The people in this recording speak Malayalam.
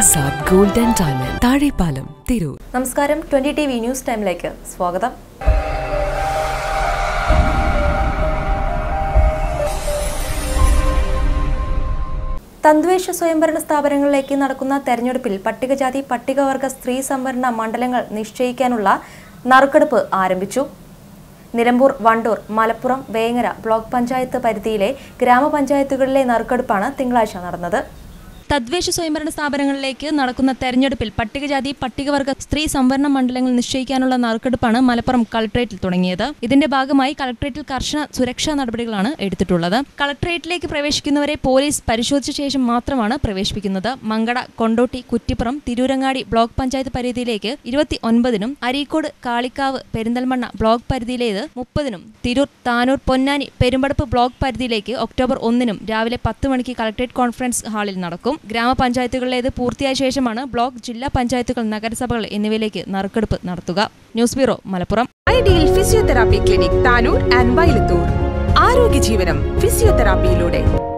Azad gold and diamond Thazhepalam Tirur നമസ്കാരം ട്വന്റി ടി വി ന്യൂസ് ടൈമിലേക്ക് സ്വാഗതം തദ്ദേശ സ്വയംഭരണ സ്ഥാപനങ്ങളിലേക്ക് നടക്കുന്ന തെരഞ്ഞെടുപ്പിൽ പട്ടികജാതി പട്ടികവർഗ സ്ത്രീ സംവരണ മണ്ഡലങ്ങൾ നിശ്ചയിക്കാനുള്ള നറുക്കെടുപ്പ് ആരംഭിച്ചു നിലമ്പൂർ വണ്ടൂർ മലപ്പുറം വേങ്ങര ബ്ലോക്ക് പഞ്ചായത്ത് പരിധിയിലെ ഗ്രാമപഞ്ചായത്തുകളിലെ നറുക്കെടുപ്പാണ് തിങ്കളാഴ്ച നടന്നത് തദ്ദേശ സ്വയംഭരണ സ്ഥാപനങ്ങളിലേക്ക് നടക്കുന്ന തെരഞ്ഞെടുപ്പിൽ പട്ടികജാതി പട്ടികവർഗ സ്ത്രീ സംവരണ മണ്ഡലങ്ങൾ നിശ്ചയിക്കാനുള്ള നറുക്കെടുപ്പാണ് മലപ്പുറം കളക്ടറേറ്റിൽ തുടങ്ങിയത് ഇതിന്റെ ഭാഗമായി കളക്ടറേറ്റിൽ കർശന സുരക്ഷാ നടപടികളാണ് എടുത്തിട്ടുള്ളത് കളക്ടറേറ്റിലേക്ക് പ്രവേശിക്കുന്നവരെ പോലീസ് പരിശോധിച്ച ശേഷം മാത്രമാണ് പ്രവേശിപ്പിക്കുന്നത് മങ്കട കൊണ്ടോട്ടി കുറ്റിപ്പുറം തിരൂരങ്ങാടി ബ്ലോക്ക് പഞ്ചായത്ത് പരിധിയിലേക്ക് ഇരുപത്തി ഒൻപതിനും അരീക്കോട് കാളിക്കാവ് പെരിന്തൽമണ്ണ ബ്ലോക്ക് പരിധിയിലേത് മുപ്പതിനും തിരൂർ താനൂർ പൊന്നാനി പെരുമ്പടപ്പ് ബ്ലോക്ക് പരിധിയിലേക്ക് ഒക്ടോബർ ഒന്നിനും രാവിലെ പത്ത് മണിക്ക് കളക്ടറേറ്റ് കോൺഫറൻസ് ഹാളിൽ നടക്കും ഗ്രാമപഞ്ചായത്തുകളിലേത് പൂർത്തിയായ ശേഷമാണ് ബ്ലോക്ക് ജില്ലാ പഞ്ചായത്തുകൾ നഗരസഭകൾ എന്നിവയിലേക്ക് നറുക്കെടുപ്പ് നടത്തുക news bureau Malappuram ideal physiotherapy clinic Tanur and Vailathur ആരോഗ്യ ജീവനം ഫിസിയോതെറാപ്പിയിലൂടെ